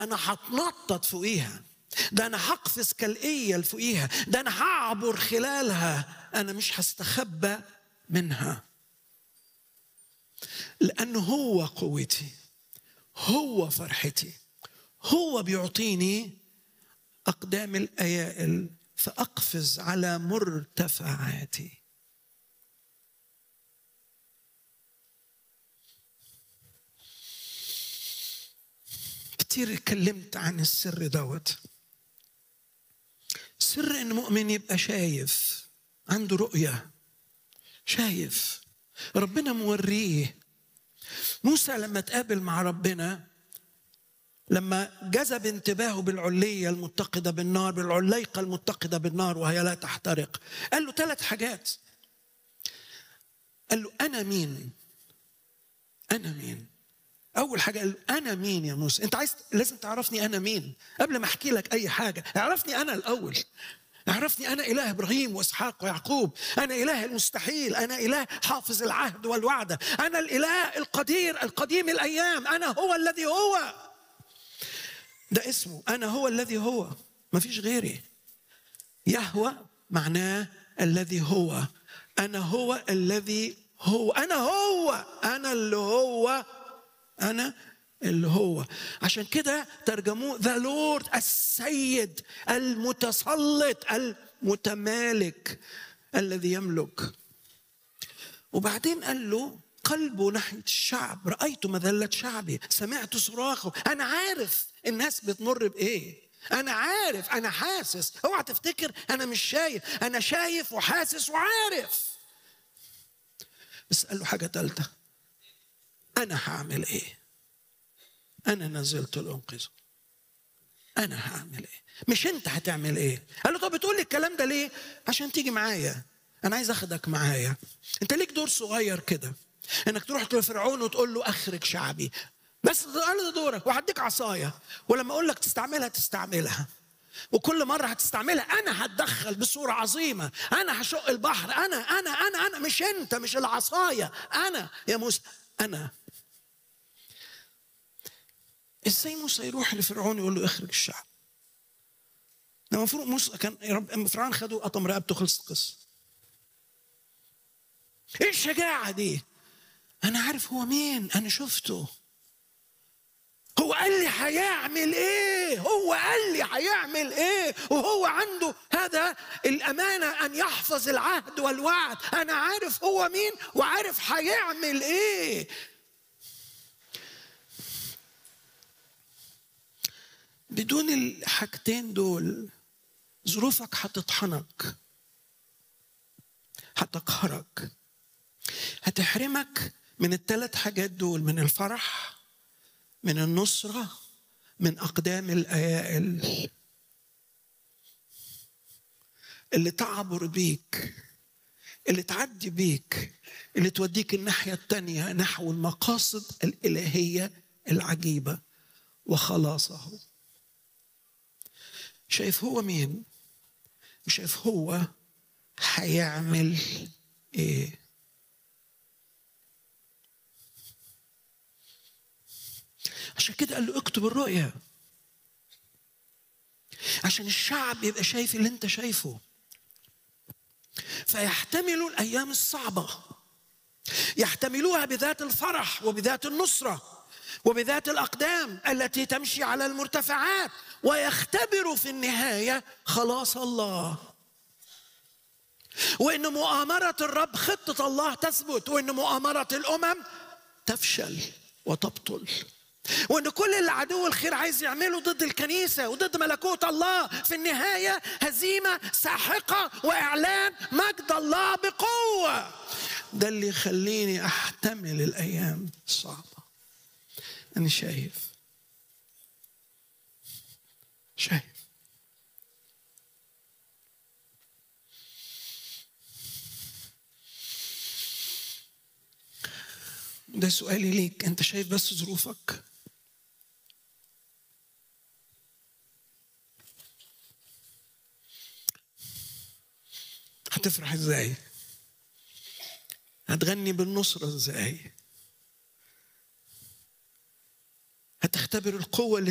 انا هتنطط فوقيها ده انا هقفز كالايه فوقيها ده انا هعبر خلالها انا مش هستخبى منها لانه هو قوتي هو فرحتي هو بيعطيني اقدام الايائل فاقفز على مرتفعاتي كتير اتكلمت عن السر دوت سر ان مؤمن يبقى شايف عنده رؤيه شايف ربنا موريه موسى لما تقابل مع ربنا لما جذب انتباهه بالعلية المتقدة بالنار بالعليقة المتقدة بالنار وهي لا تحترق قال له ثلاث حاجات قال له أنا مين أنا مين أول حاجة قال له أنا مين يا موسى أنت عايز لازم تعرفني أنا مين قبل ما أحكي لك أي حاجة اعرفني أنا الأول اعرفني أنا إله إبراهيم وإسحاق ويعقوب أنا إله المستحيل أنا إله حافظ العهد والوعدة أنا الإله القدير القديم الأيام أنا هو الذي هو ده اسمه أنا هو الذي هو ما فيش غيري يهوى معناه الذي هو أنا هو الذي هو أنا هو أنا اللي هو أنا اللي هو عشان كده ترجموه ذا لورد السيد المتسلط المتمالك الذي يملك وبعدين قال له قلبه ناحية الشعب رأيت مذلة شعبي سمعت صراخه أنا عارف الناس بتمر بإيه أنا عارف أنا حاسس اوعى تفتكر أنا مش شايف أنا شايف وحاسس وعارف بس قال له حاجة تالتة أنا هعمل إيه أنا نزلت الأنقذة أنا هعمل إيه مش أنت هتعمل إيه قال له طب بتقول لي الكلام ده ليه عشان تيجي معايا أنا عايز أخدك معايا أنت ليك دور صغير كده انك تروح لفرعون وتقول له اخرج شعبي بس انا ده دورك وهديك عصايه ولما اقول لك تستعملها تستعملها وكل مره هتستعملها انا هتدخل بصوره عظيمه انا هشق البحر انا انا انا انا مش انت مش العصايه انا يا موسى انا ازاي موسى يروح لفرعون يقول له اخرج الشعب ده المفروض موسى كان رب فرعون خده قطم رقبته خلص القصه ايه الشجاعه دي انا عارف هو مين انا شفته هو قال لي هيعمل ايه هو قال لي هيعمل ايه وهو عنده هذا الامانه ان يحفظ العهد والوعد انا عارف هو مين وعارف هيعمل ايه بدون الحاجتين دول ظروفك هتطحنك هتقهرك هتحرمك من الثلاث حاجات دول من الفرح من النصرة من أقدام الأيائل اللي تعبر بيك اللي تعدي بيك اللي توديك الناحية التانية نحو المقاصد الإلهية العجيبة وخلاصه شايف هو مين وشايف هو هيعمل ايه عشان كده قال له اكتب الرؤيا عشان الشعب يبقى شايف اللي انت شايفه فيحتملوا الايام الصعبه يحتملوها بذات الفرح وبذات النصره وبذات الاقدام التي تمشي على المرتفعات ويختبروا في النهايه خلاص الله وان مؤامره الرب خطه الله تثبت وان مؤامره الامم تفشل وتبطل وان كل اللي عدو الخير عايز يعمله ضد الكنيسه وضد ملكوت الله في النهايه هزيمه ساحقه واعلان مجد الله بقوه ده اللي يخليني احتمل الايام الصعبه انا شايف شايف ده سؤالي ليك انت شايف بس ظروفك هتفرح ازاي هتغني بالنصرة ازاي هتختبر القوة اللي